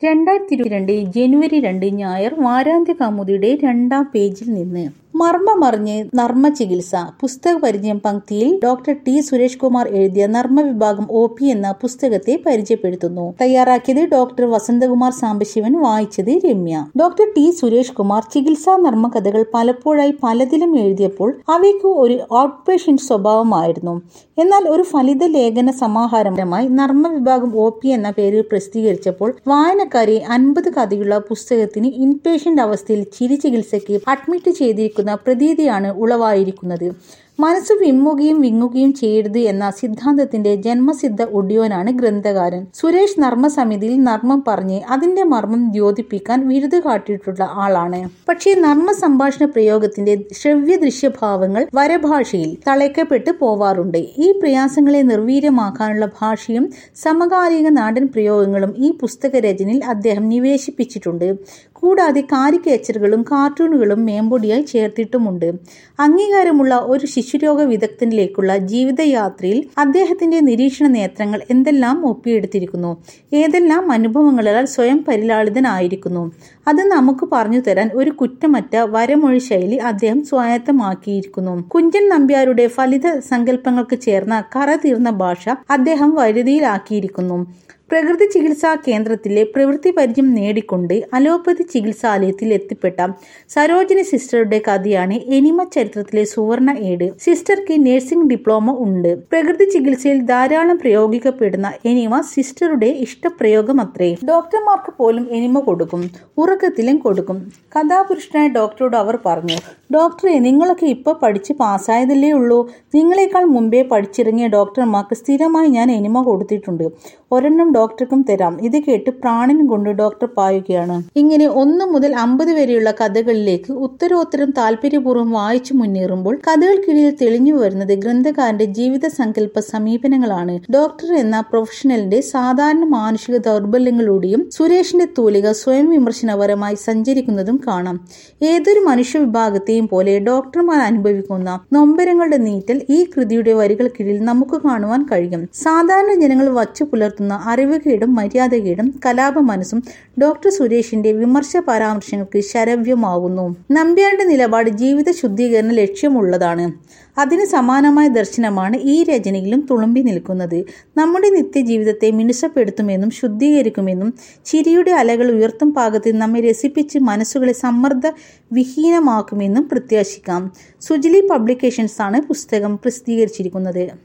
രണ്ടായിരത്തി ഇരുപത്തിരണ്ട് ജനുവരി രണ്ട് ഞായർ വാരാന്ത്യ കൗമുദിയുടെ രണ്ടാം പേജിൽ നിന്ന് മർമ്മമറിഞ്ഞ് നർമ്മ ചികിത്സ പുസ്തക പരിചയം പങ്ക്തിയിൽ ഡോക്ടർ ടി സുരേഷ് കുമാർ എഴുതിയ നർമ്മ വിഭാഗം ഒ പി എന്ന പുസ്തകത്തെ പരിചയപ്പെടുത്തുന്നു തയ്യാറാക്കിയത് ഡോക്ടർ വസന്തകുമാർ സാംബശിവൻ വായിച്ചത് രമ്യ ഡോക്ടർ ടി സുരേഷ് കുമാർ ചികിത്സാ നർമ്മ കഥകൾ പലപ്പോഴായി പലതിലും എഴുതിയപ്പോൾ അവയ്ക്ക് ഒരു ഔട്ട് പേഷ്യന്റ് സ്വഭാവമായിരുന്നു എന്നാൽ ഒരു ഫലിത ലേഖന സമാഹാരമായി നർമ്മ വിഭാഗം ഒ പി എന്ന പേരിൽ പ്രസിദ്ധീകരിച്ചപ്പോൾ വായനക്കാരെ അൻപത് കഥയുള്ള പുസ്തകത്തിന് ഇൻപേഷ്യന്റ് അവസ്ഥയിൽ ചിരി ചികിത്സയ്ക്ക് അഡ്മിറ്റ് ചെയ്തിരിക്കുന്ന പ്രതീതിയാണ് ഉളവായിരിക്കുന്നത് മനസ്സ് വിമ്മുകയും വിങ്ങുകയും ചെയ്യരുത് എന്ന സിദ്ധാന്തത്തിന്റെ ജന്മസിദ്ധ ഒടിയോനാണ് ഗ്രന്ഥകാരൻ സുരേഷ് നർമ്മ സമിതിയിൽ നർമ്മം പറഞ്ഞ് അതിന്റെ മർമ്മം ദ്യോതിപ്പിക്കാൻ വിരുത് കാട്ടിയിട്ടുള്ള ആളാണ് പക്ഷേ നർമ്മ സംഭാഷണ പ്രയോഗത്തിന്റെ ശ്രവ്യ ദൃശ്യഭാവങ്ങൾ വരഭാഷയിൽ തളയ്ക്കപ്പെട്ട് പോവാറുണ്ട് ഈ പ്രയാസങ്ങളെ നിർവീര്യമാക്കാനുള്ള ഭാഷയും സമകാലിക നാടൻ പ്രയോഗങ്ങളും ഈ പുസ്തക രചനയിൽ അദ്ദേഹം നിവേശിപ്പിച്ചിട്ടുണ്ട് കൂടാതെ കാരിക്കേച്ചറുകളും കാർട്ടൂണുകളും മേമ്പൊടിയായി ചേർത്തിട്ടുമുണ്ട് അംഗീകാരമുള്ള ഒരു ശിശുരോഗ വിദഗ്ധനിലേക്കുള്ള ജീവിതയാത്രയിൽ അദ്ദേഹത്തിന്റെ നിരീക്ഷണ നേത്രങ്ങൾ എന്തെല്ലാം ഒപ്പിയെടുത്തിരിക്കുന്നു ഏതെല്ലാം അനുഭവങ്ങളാൽ സ്വയം പരിലാളിതനായിരിക്കുന്നു അത് നമുക്ക് പറഞ്ഞു തരാൻ ഒരു കുറ്റമറ്റ വരമൊഴി ശൈലി അദ്ദേഹം സ്വായത്തമാക്കിയിരിക്കുന്നു കുഞ്ചൻ നമ്പ്യാരുടെ ഫലിത സങ്കല്പങ്ങൾക്ക് ചേർന്ന കറ തീർന്ന ഭാഷ അദ്ദേഹം വരുതിയിലാക്കിയിരിക്കുന്നു പ്രകൃതി ചികിത്സാ കേന്ദ്രത്തിലെ പ്രവൃത്തി പരിചയം നേടിക്കൊണ്ട് അലോപ്പതി ചികിത്സാലയത്തിൽ എത്തിപ്പെട്ട സരോജിനി സിസ്റ്ററുടെ കഥയാണ് എനിമ ചരിത്രത്തിലെ സുവർണ ഏട് സിസ്റ്റർക്ക് നഴ്സിംഗ് ഡിപ്ലോമ ഉണ്ട് പ്രകൃതി ചികിത്സയിൽ ധാരാളം പ്രയോഗിക്കപ്പെടുന്ന എനിമ സിസ്റ്ററുടെ ഇഷ്ടപ്രയോഗം അത്രേ ഡോക്ടർമാർക്ക് പോലും എനിമ കൊടുക്കും ഉറക്കത്തിലും കൊടുക്കും കഥാപുരുഷനായ ഡോക്ടറോട് അവർ പറഞ്ഞു ഡോക്ടറെ നിങ്ങളൊക്കെ ഇപ്പൊ പഠിച്ച് പാസ്സായതല്ലേ ഉള്ളൂ നിങ്ങളെക്കാൾ മുമ്പേ പഠിച്ചിറങ്ങിയ ഡോക്ടർമാർക്ക് സ്ഥിരമായി ഞാൻ എനിമ കൊടുത്തിട്ടുണ്ട് ഒരെണ്ണം ഡോക്ടർക്കും തരാം ഇത് കേട്ട് പ്രാണനും കൊണ്ട് ഡോക്ടർ പായുകയാണ് ഇങ്ങനെ ഒന്ന് മുതൽ അമ്പത് വരെയുള്ള കഥകളിലേക്ക് ഉത്തരോത്തരം താല്പര്യപൂർവ്വം വായിച്ചു മുന്നേറുമ്പോൾ കഥകൾക്കിടയിൽ തെളിഞ്ഞു വരുന്നത് ഗ്രന്ഥകാരന്റെ ജീവിത സങ്കല്പ സമീപനങ്ങളാണ് ഡോക്ടർ എന്ന പ്രൊഫഷണലിന്റെ സാധാരണ മാനുഷിക ദൗർബല്യങ്ങളിലൂടെയും സുരേഷിന്റെ തൂലിക സ്വയം വിമർശനപരമായി സഞ്ചരിക്കുന്നതും കാണാം ഏതൊരു മനുഷ്യ വിഭാഗത്തെയും പോലെ ഡോക്ടർമാർ അനുഭവിക്കുന്ന നൊമ്പരങ്ങളുടെ നീറ്റൽ ഈ കൃതിയുടെ വരികൾക്കിടയിൽ നമുക്ക് കാണുവാൻ കഴിയും സാധാരണ ജനങ്ങൾ വച്ചു പുലർത്തുന്ന അറിവുകേടും മര്യാദകേടും കലാപ മനസ്സും ഡോക്ടർ സുരേഷിന്റെ വിമർശ പരാമർശങ്ങൾക്ക് ശരവ്യമാകുന്നു നമ്പ്യാരുടെ നിലപാട് ജീവിത ശുദ്ധീകരണ ലക്ഷ്യമുള്ളതാണ് അതിന് സമാനമായ ദർശനമാണ് ഈ രചനയിലും തുളുമ്പി നിൽക്കുന്നത് നമ്മുടെ നിത്യജീവിതത്തെ മിനുസപ്പെടുത്തുമെന്നും ശുദ്ധീകരിക്കുമെന്നും ചിരിയുടെ അലകൾ ഉയർത്തും പാകത്തിൽ നമ്മെ രസിപ്പിച്ച് മനസ്സുകളെ സമ്മർദ്ദ വിഹീനമാക്കുമെന്നും പ്രത്യാശിക്കാം സുജിലി പബ്ലിക്കേഷൻസ് ആണ് പുസ്തകം പ്രസിദ്ധീകരിച്ചിരിക്കുന്നത്